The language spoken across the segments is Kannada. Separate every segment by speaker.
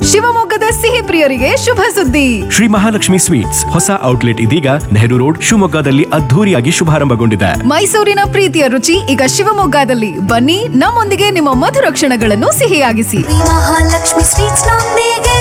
Speaker 1: ಶಿವಮೊಗ್ಗದ ಸಿಹಿ ಪ್ರಿಯರಿಗೆ ಶುಭ ಸುದ್ದಿ
Speaker 2: ಶ್ರೀ ಮಹಾಲಕ್ಷ್ಮಿ ಸ್ವೀಟ್ಸ್ ಹೊಸ ಔಟ್ಲೆಟ್ ಇದೀಗ ನೆಹರು ರೋಡ್ ಶಿವಮೊಗ್ಗದಲ್ಲಿ ಅದ್ಧೂರಿಯಾಗಿ ಶುಭಾರಂಭಗೊಂಡಿದೆ
Speaker 1: ಮೈಸೂರಿನ ಪ್ರೀತಿಯ ರುಚಿ ಈಗ ಶಿವಮೊಗ್ಗದಲ್ಲಿ ಬನ್ನಿ ನಮ್ಮೊಂದಿಗೆ ನಿಮ್ಮ ಮಧುರ ಕ್ಷಣಗಳನ್ನು ಸಿಹಿಯಾಗಿಸಿ
Speaker 3: ಮಹಾಲಕ್ಷ್ಮಿ ಸ್ವೀಟ್ಸ್ ನೊಂದಿಗೆ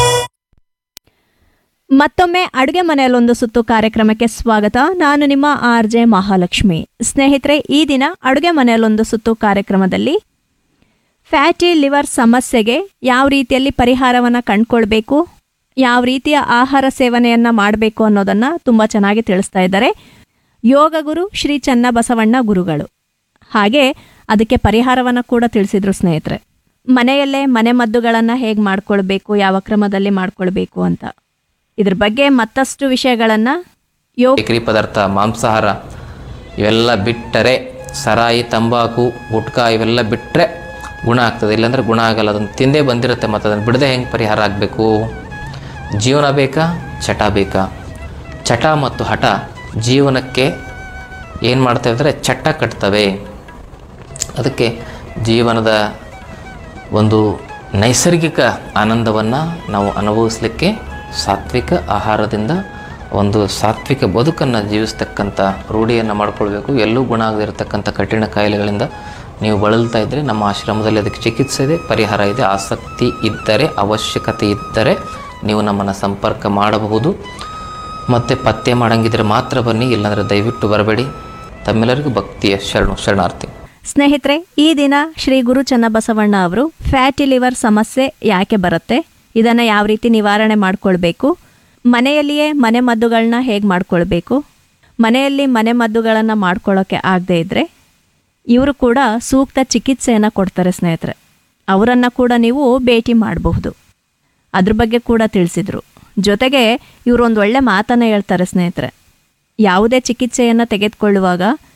Speaker 4: ಮತ್ತೊಮ್ಮೆ ಅಡುಗೆ ಮನೆಯಲ್ಲೊಂದು ಸುತ್ತು ಕಾರ್ಯಕ್ರಮಕ್ಕೆ ಸ್ವಾಗತ ನಾನು ನಿಮ್ಮ ಆರ್ ಜೆ ಮಹಾಲಕ್ಷ್ಮಿ ಸ್ನೇಹಿತರೆ ಈ ದಿನ ಅಡುಗೆ ಮನೆಯಲ್ಲೊಂದು ಸುತ್ತು ಕಾರ್ಯಕ್ರಮದಲ್ಲಿ ಫ್ಯಾಟಿ ಲಿವರ್ ಸಮಸ್ಯೆಗೆ ಯಾವ ರೀತಿಯಲ್ಲಿ ಪರಿಹಾರವನ್ನು ಕಂಡುಕೊಳ್ಬೇಕು ಯಾವ ರೀತಿಯ ಆಹಾರ ಸೇವನೆಯನ್ನು ಮಾಡಬೇಕು ಅನ್ನೋದನ್ನು ತುಂಬ ಚೆನ್ನಾಗಿ ತಿಳಿಸ್ತಾ ಇದ್ದಾರೆ ಯೋಗ ಗುರು ಶ್ರೀ ಚನ್ನಬಸವಣ್ಣ ಗುರುಗಳು ಹಾಗೆ ಅದಕ್ಕೆ ಪರಿಹಾರವನ್ನು ಕೂಡ ತಿಳಿಸಿದ್ರು ಸ್ನೇಹಿತರೆ ಮನೆಯಲ್ಲೇ ಮನೆ ಮದ್ದುಗಳನ್ನು ಹೇಗೆ ಮಾಡ್ಕೊಳ್ಬೇಕು ಯಾವ ಕ್ರಮದಲ್ಲಿ ಮಾಡ್ಕೊಳ್ಬೇಕು ಅಂತ ಇದ್ರ ಬಗ್ಗೆ ಮತ್ತಷ್ಟು ವಿಷಯಗಳನ್ನು ಯೋಗ
Speaker 5: ಬೇಕರಿ ಪದಾರ್ಥ ಮಾಂಸಾಹಾರ ಇವೆಲ್ಲ ಬಿಟ್ಟರೆ ಸರಾಯಿ ತಂಬಾಕು ಗುಟ್ಕಾ ಇವೆಲ್ಲ ಬಿಟ್ಟರೆ ಗುಣ ಆಗ್ತದೆ ಇಲ್ಲಾಂದರೆ ಗುಣ ಆಗಲ್ಲ ಅದನ್ನು ತಿಂದೇ ಬಂದಿರುತ್ತೆ ಮತ್ತು ಅದನ್ನು ಬಿಡದೆ ಹೆಂಗೆ ಪರಿಹಾರ ಆಗಬೇಕು ಜೀವನ ಬೇಕಾ ಚಟ ಬೇಕಾ ಚಟ ಮತ್ತು ಹಠ ಜೀವನಕ್ಕೆ ಏನು ಮಾಡ್ತವೆ ಅಂದರೆ ಚಟ್ಟ ಕಟ್ತವೆ ಅದಕ್ಕೆ ಜೀವನದ ಒಂದು ನೈಸರ್ಗಿಕ ಆನಂದವನ್ನು ನಾವು ಅನುಭವಿಸಲಿಕ್ಕೆ ಸಾತ್ವಿಕ ಆಹಾರದಿಂದ ಒಂದು ಸಾತ್ವಿಕ ಬದುಕನ್ನು ಜೀವಿಸ್ತಕ್ಕಂಥ ರೂಢಿಯನ್ನು ಮಾಡ್ಕೊಳ್ಬೇಕು ಎಲ್ಲೂ ಗುಣ ಆಗದಿರತಕ್ಕಂಥ ಕಠಿಣ ಕಾಯಿಲೆಗಳಿಂದ ನೀವು ಬಳಲ್ತಾ ಇದ್ದರೆ ನಮ್ಮ ಆಶ್ರಮದಲ್ಲಿ ಅದಕ್ಕೆ ಚಿಕಿತ್ಸೆ ಇದೆ ಪರಿಹಾರ ಇದೆ ಆಸಕ್ತಿ ಇದ್ದರೆ ಅವಶ್ಯಕತೆ ಇದ್ದರೆ ನೀವು ನಮ್ಮನ್ನು ಸಂಪರ್ಕ ಮಾಡಬಹುದು ಮತ್ತು ಪತ್ತೆ ಮಾಡಂಗಿದ್ರೆ ಮಾತ್ರ ಬನ್ನಿ ಇಲ್ಲಾಂದರೆ ದಯವಿಟ್ಟು ಬರಬೇಡಿ ತಮ್ಮೆಲ್ಲರಿಗೂ ಭಕ್ತಿಯ ಶರಣು ಶರಣಾರ್ಥಿ
Speaker 4: ಸ್ನೇಹಿತರೆ ಈ ದಿನ ಶ್ರೀ ಗುರು ಚನ್ನಬಸವಣ್ಣ ಅವರು ಫ್ಯಾಟಿ ಲಿವರ್ ಸಮಸ್ಯೆ ಯಾಕೆ ಬರುತ್ತೆ ಇದನ್ನು ಯಾವ ರೀತಿ ನಿವಾರಣೆ ಮಾಡ್ಕೊಳ್ಬೇಕು ಮನೆಯಲ್ಲಿಯೇ ಮನೆ ಮದ್ದುಗಳನ್ನ ಹೇಗೆ ಮಾಡ್ಕೊಳ್ಬೇಕು ಮನೆಯಲ್ಲಿ ಮನೆ ಮದ್ದುಗಳನ್ನು ಮಾಡ್ಕೊಳ್ಳೋಕ್ಕೆ ಆಗದೇ ಇದ್ದರೆ ಇವರು ಕೂಡ ಸೂಕ್ತ ಚಿಕಿತ್ಸೆಯನ್ನು ಕೊಡ್ತಾರೆ ಸ್ನೇಹಿತರೆ ಅವರನ್ನು ಕೂಡ ನೀವು ಭೇಟಿ ಮಾಡಬಹುದು ಅದ್ರ ಬಗ್ಗೆ ಕೂಡ ತಿಳಿಸಿದರು ಜೊತೆಗೆ ಇವರು ಒಂದು ಒಳ್ಳೆ ಮಾತನ್ನು ಹೇಳ್ತಾರೆ ಸ್ನೇಹಿತರೆ ಯಾವುದೇ ಚಿಕಿತ್ಸೆಯನ್ನು ತೆಗೆದುಕೊಳ್ಳುವಾಗ